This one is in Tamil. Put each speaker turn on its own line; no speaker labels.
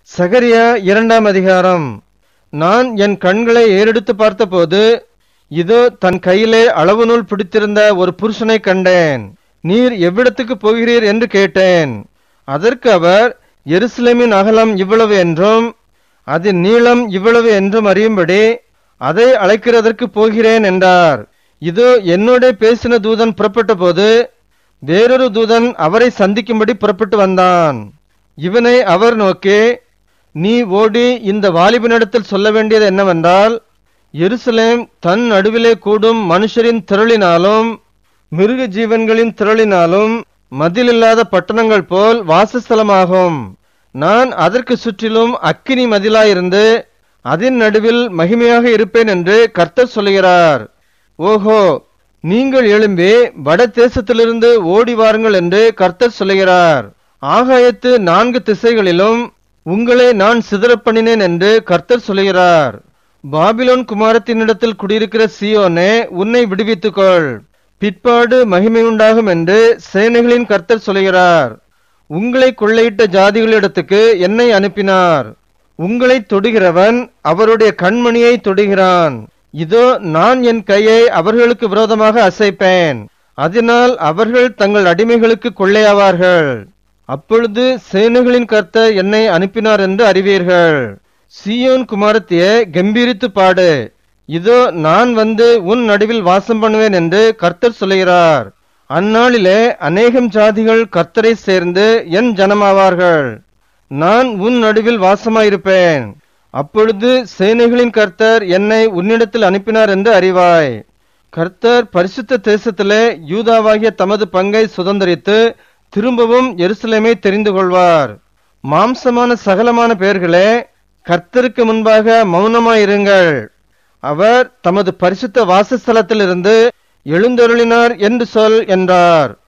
சகரியா இரண்டாம் அதிகாரம் நான் என் கண்களை ஏறெடுத்து பார்த்தபோது இதோ தன் கையிலே அளவு நூல் பிடித்திருந்த ஒரு புருஷனை கண்டேன் நீர் எவ்விடத்துக்கு போகிறீர் என்று கேட்டேன் அதற்கு அவர் எருசலேமின் அகலம் இவ்வளவு என்றும் அதன் நீளம் இவ்வளவு என்றும் அறியும்படி அதை அழைக்கிறதற்கு போகிறேன் என்றார் இதோ என்னோட பேசின தூதன் புறப்பட்ட போது வேறொரு தூதன் அவரை சந்திக்கும்படி புறப்பட்டு வந்தான் இவனை அவர் நோக்கி நீ ஓடி இந்த வாலிபனிடத்தில் சொல்ல வேண்டியது என்னவென்றால் எருசலேம் தன் நடுவிலே கூடும் மனுஷரின் திரளினாலும் மிருக ஜீவன்களின் திரளினாலும் மதிலில்லாத பட்டணங்கள் போல் வாசஸ்தலமாகும் நான் அதற்கு சுற்றிலும் அக்கினி மதிலாயிருந்து அதன் நடுவில் மகிமையாக இருப்பேன் என்று கர்த்தர் சொல்லுகிறார் ஓஹோ நீங்கள் எழும்பி வட தேசத்திலிருந்து ஓடி வாருங்கள் என்று கர்த்தர் சொல்லுகிறார் ஆகாயத்து நான்கு திசைகளிலும் உங்களை நான் சிதறப் பண்ணினேன் என்று கர்த்தர் சொல்லுகிறார் பாபிலோன் குமாரத்தினிடத்தில் குடியிருக்கிற சியோனே உன்னை விடுவித்துக்கொள் பிற்பாடு மகிமை உண்டாகும் என்று சேனைகளின் கர்த்தர் சொல்லுகிறார் உங்களை கொள்ளையிட்ட ஜாதிகளிடத்துக்கு என்னை அனுப்பினார் உங்களை தொடுகிறவன் அவருடைய கண்மணியை தொடுகிறான் இதோ நான் என் கையை அவர்களுக்கு விரோதமாக அசைப்பேன் அதனால் அவர்கள் தங்கள் அடிமைகளுக்கு கொள்ளையாவார்கள் அப்பொழுது சேனைகளின் கர்த்தர் என்னை அனுப்பினார் என்று அறிவீர்கள் சீயோன் குமாரத்தியே கம்பீரித்து பாடு இதோ நான் வந்து உன் நடுவில் வாசம் பண்ணுவேன் என்று கர்த்தர் சொல்லுகிறார் அந்நாளிலே அநேகம் ஜாதிகள் கர்த்தரை சேர்ந்து என் ஜனமாவார்கள் நான் உன் நடுவில் வாசமாயிருப்பேன் அப்பொழுது சேனைகளின் கர்த்தர் என்னை உன்னிடத்தில் அனுப்பினார் என்று அறிவாய் கர்த்தர் பரிசுத்த தேசத்திலே யூதாவாகிய தமது பங்கை சுதந்திரித்து திரும்பவும் எருசலேமை தெரிந்து கொள்வார் மாம்சமான சகலமான பெயர்களே கர்த்தருக்கு முன்பாக மௌனமாயிருங்கள் அவர் தமது பரிசுத்த வாசஸ்தலத்திலிருந்து எழுந்தருளினார் என்று சொல் என்றார்